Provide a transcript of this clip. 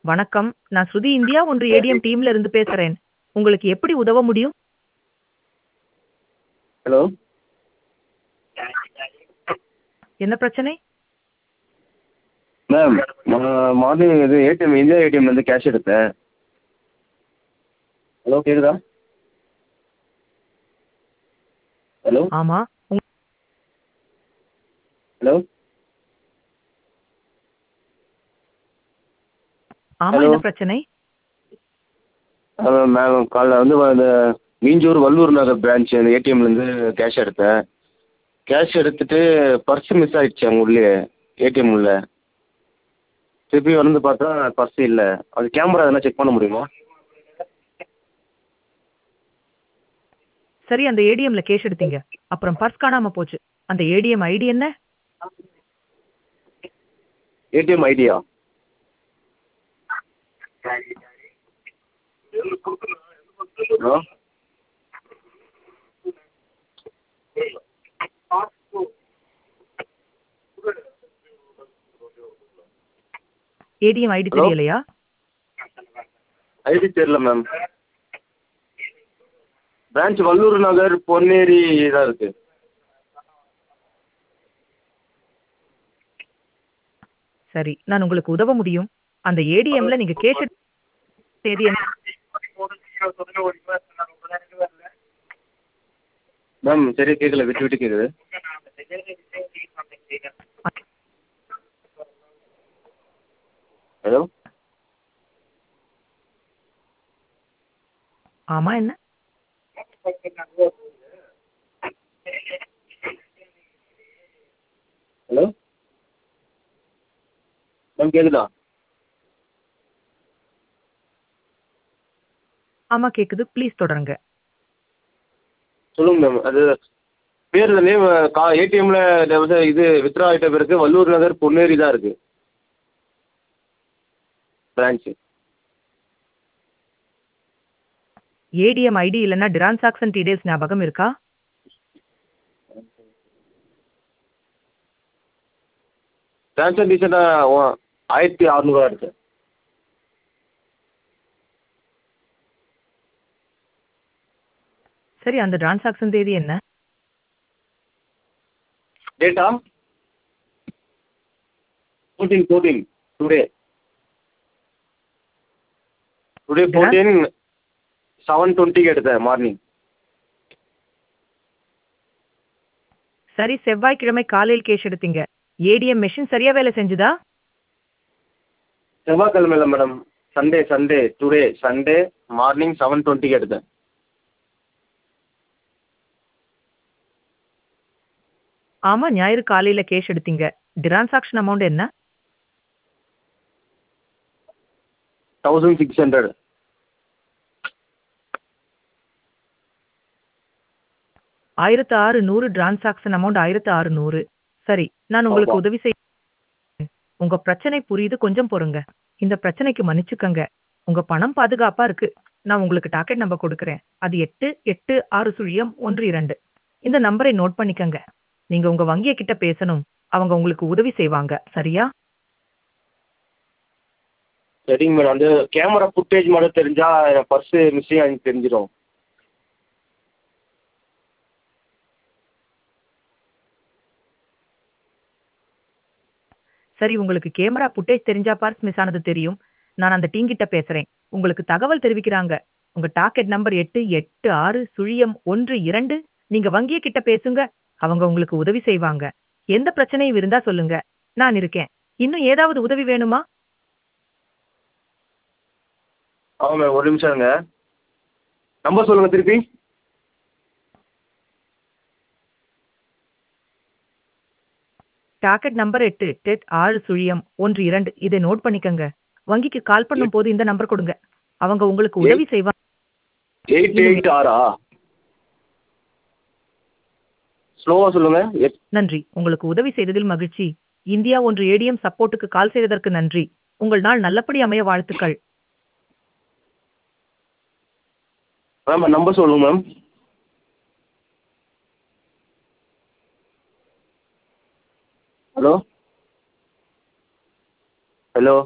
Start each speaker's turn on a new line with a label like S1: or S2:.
S1: வணக்கம் நான் ஸ்ருதி இந்தியா ஒன்று ஏடிஎம் டீம்ல இருந்து பேசுறேன் உங்களுக்கு எப்படி உதவ முடியும்
S2: ஹலோ
S1: என்ன பிரச்சனை
S2: மேம் நான் மார்னிங் இது ஏடிஎம் இந்தியா ஏடிஎம்லேருந்து கேஷ் எடுத்தேன் ஹலோ கேட்குதா ஹலோ
S1: ஆமா உங்க-
S2: ஹலோ
S1: ஆமா
S2: Hello.
S1: என்ன பிரச்சனை
S2: மேம் காலைல வந்து அந்த மீஞ்சூர் வள்ளூர் நகர் பிரான்ச் அந்த ஏடிஎம்லேருந்து கேஷ் எடுத்தேன் கேஷ் எடுத்துட்டு பர்ஸ் மிஸ் ஆயிடுச்சு அங்கே உள்ளே ஏடிஎம் உள்ள திருப்பி வந்து பார்த்தா பர்ஸ் இல்லை அது கேமரா எதனா செக் பண்ண முடியுமா
S1: சரி அந்த ஏடிஎம்ல கேஷ் எடுத்தீங்க அப்புறம் பர்ஸ் காணாம போச்சு அந்த ஏடிஎம் ஐடி என்ன
S2: ஏடிஎம் ஐடியா ஹலோ
S1: ஏடிஎம் ஐடி
S2: Hello?
S1: தெரியலையா
S2: ஐடி தெரியல மேம் பிரான்ச் வள்ளூர் நகர் பொன்னேரி தான் இருக்கு
S1: சரி நான் உங்களுக்கு உதவ முடியும் அந்த ஏடிஎம்ல நீங்க கேஷ் எடுத்த தேதி என்ன
S2: மேம் சரியா கேட்கல விட்டு விட்டு கேட்குது ஹலோ
S1: ஆமா என்ன
S2: ஹலோ மேம் கேட்குதா
S1: ஆமா கேக்குது ப்ளீஸ் தொடருங்க
S2: சொல்லுங்க மேம் அது பேர் நேம் கா ஏடிஎம்ல இது வித்ரா ஆகிட்ட பிறகு வள்ளூர் நகர் பொன்னேரி தான் இருக்கு பிரான்ச்சு
S1: ஏடிஎம் ஐடி இல்லைன்னா டிரான்சாக்ஷன் டீடைல்ஸ் ஞாபகம் இருக்கா
S2: டிரான்ஸ்ஃபர் டீசெண்டாக ஆயிரத்தி அறநூறுவா இருக்கு
S1: சரி அந்த டிரான்சாக்ஷன் தேதி என்ன
S2: data fourteen fourteen today today fourteen seven டுவெண்ட்டிக்கு எடுத்தேன் மார்னிங்
S1: சரி செவ்வாய்க்கிழமை காலையில் கேஷ் எடுத்தீங்க ஏடிஎம் மெஷின் சரியா வேலை செஞ்சுதா
S2: செவ்வாய்க்கிழமை இல்லை madam Sunday Sunday today Sunday morning seven டுவெண்ட்டிக்கு எடுத்தேன்
S1: ஆமா ஞாயிறு காலையில கேஷ் எடுத்தீங்க டிரான்சாக்ஷன் அமௌண்ட் என்ன
S2: தௌசண்ட் சிக்ஸ் ஹண்ட்ரட்
S1: ஆயிரத்து ஆறு நூறு டிரான்சாக்ஷன் அமௌண்ட் ஆயிரத்து ஆறு நூறு சரி நான் உங்களுக்கு
S2: ஆமா.
S1: உதவி செய்ய உங்க பிரச்சனை புரியுது கொஞ்சம் பொறுங்க இந்த பிரச்சனைக்கு மன்னிச்சுக்கங்க உங்க பணம் பாதுகாப்பா இருக்கு நான் உங்களுக்கு டாக்கெட் நம்பர் கொடுக்கறேன் அது எட்டு எட்டு ஆறு சுழியம் ஒன்று இரண்டு இந்த நம்பரை நோட் பண்ணிக்கங்க நீங்க உங்க வங்கிய கிட்ட பேசணும் அவங்க உங்களுக்கு உதவி செய்வாங்க சரியா
S2: சரிங்க மேடம் அந்த கேமரா ஃபுட்டேஜ் மட்டும் தெரிஞ்சா என் பர்ஸு மிஸ்ஸிங் எனக்கு தெரிஞ்சிடும்
S1: சரி உங்களுக்கு கேமரா ஃபுட்டேஜ் தெரிஞ்சா பார்ஸ் மிஸ் ஆனது தெரியும் நான் அந்த டீம் கிட்ட பேசுறேன் உங்களுக்கு தகவல் தெரிவிக்கிறாங்க உங்க டாக்கெட் நம்பர் எட்டு எட்டு ஆறு சுழியம் ஒன்று இரண்டு நீங்க வங்கிய கிட்ட பேசுங்க அவங்க உங்களுக்கு உதவி செய்வாங்க எந்த பிரச்சனையும் இருந்தா சொல்லுங்க நான் இருக்கேன் இன்னும் ஏதாவது உதவி வேணுமா
S2: ஆமாம் மேம் ஒரு நிமிஷம் இருங்க நம்பர் சொல்லுங்கள் திருப்பி
S1: டாக்கெட் நம்பர் எட்டு எட்டு ஆறு சுழியம் ஒன்று இரண்டு இதை நோட் பண்ணிக்கங்க வங்கிக்கு கால் பண்ணும் போது இந்த நம்பர் கொடுங்க அவங்க உங்களுக்கு உதவி செய்வாங்க
S2: எயிட் எயிட் ஆறா ஸ்லோவாக சொல்லுங்கள் எட்
S1: நன்றி உங்களுக்கு உதவி செய்ததில் மகிழ்ச்சி இந்தியா ஒன்று ஏடிஎம் சப்போர்ட்டுக்கு கால் செய்ததற்கு நன்றி உங்கள் நாள் நல்லபடி அமைய வாழ்த்துக்கள்
S2: மேம் நம்பர் சொல்லுங்கள் மேம் ஹலோ ஹலோ